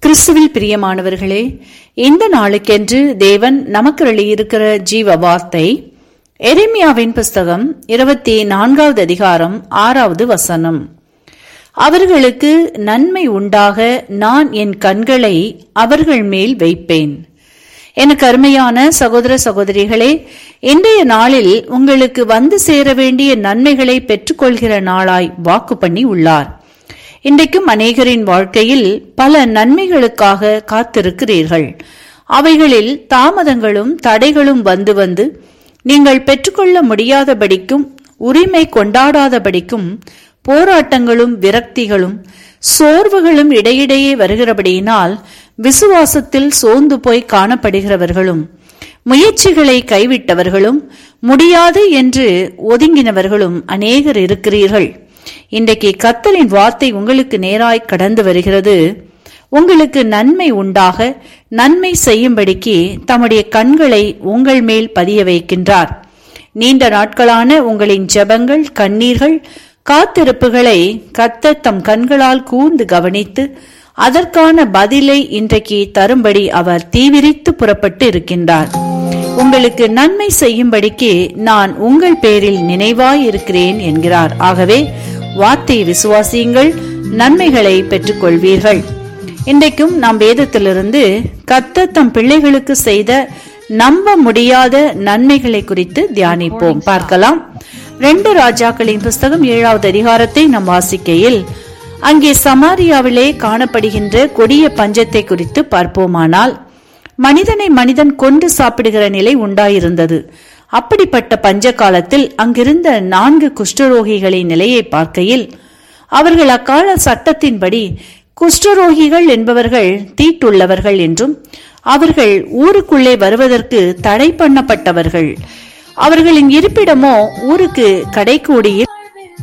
கிறிஸ்துவில் பிரியமானவர்களே இந்த நாளுக்கென்று தேவன் நமக்கு வெளியிருக்கிற ஜீவ வார்த்தை எரேமியாவின் புஸ்தகம் இருபத்தி நான்காவது அதிகாரம் ஆறாவது வசனம் அவர்களுக்கு நன்மை உண்டாக நான் என் கண்களை அவர்கள் மேல் வைப்பேன் எனக்கு அருமையான சகோதர சகோதரிகளே இன்றைய நாளில் உங்களுக்கு வந்து சேர வேண்டிய நன்மைகளை பெற்றுக்கொள்கிற நாளாய் வாக்கு பண்ணி உள்ளார் இன்றைக்கும் அநேகரின் வாழ்க்கையில் பல நன்மைகளுக்காக காத்திருக்கிறீர்கள் அவைகளில் தாமதங்களும் தடைகளும் வந்து வந்து நீங்கள் பெற்றுக்கொள்ள முடியாதபடிக்கும் உரிமை கொண்டாடாதபடிக்கும் போராட்டங்களும் விரக்திகளும் சோர்வுகளும் இடையிடையே வருகிறபடியினால் விசுவாசத்தில் சோர்ந்து போய் காணப்படுகிறவர்களும் முயற்சிகளை கைவிட்டவர்களும் முடியாது என்று ஒதுங்கினவர்களும் அநேகர் இருக்கிறீர்கள் இன்றைக்கு கத்தலின் வார்த்தை உங்களுக்கு நேராய் கடந்து வருகிறது உங்களுக்கு நன்மை உண்டாக நன்மை செய்யும்படிக்கு தம்முடைய கண்களை உங்கள் மேல் பதிய வைக்கின்றார் நீண்ட நாட்களான உங்களின் ஜெபங்கள் கண்ணீர்கள் காத்திருப்புகளை கத்த தம் கண்களால் கூர்ந்து கவனித்து அதற்கான பதிலை இன்றைக்கு தரும்படி அவர் தீவிரித்து புறப்பட்டு இருக்கின்றார் உங்களுக்கு நன்மை செய்யும்படிக்கு நான் உங்கள் பேரில் நினைவாய் இருக்கிறேன் என்கிறார் ஆகவே வார்த்தை விசுவாசியுங்கள் நன்மைகளை பெற்றுக்கொள்வீர்கள் இன்றைக்கும் நாம் வேதத்திலிருந்து கத்த தம் பிள்ளைகளுக்கு செய்த நம்ப முடியாத நன்மைகளை குறித்து தியானிப்போம் பார்க்கலாம் ரெண்டு ராஜாக்களின் புஸ்தகம் ஏழாவது அதிகாரத்தை நாம் வாசிக்கையில் அங்கே சமாரியாவிலே காணப்படுகின்ற கொடிய பஞ்சத்தை குறித்து பார்ப்போமானால் மனிதனை மனிதன் கொண்டு சாப்பிடுகிற நிலை உண்டாயிருந்தது அப்படிப்பட்ட பஞ்ச காலத்தில் அங்கிருந்த நான்கு குஷ்டரோகிகளின் நிலையை பார்க்கையில் அவர்கள் அக்கால சட்டத்தின்படி குஷ்டரோகிகள் என்பவர்கள் தீட்டுள்ளவர்கள் என்றும் அவர்கள் ஊருக்குள்ளே வருவதற்கு தடை பண்ணப்பட்டவர்கள் அவர்களின் இருப்பிடமோ ஊருக்கு கடைக்கூடியில்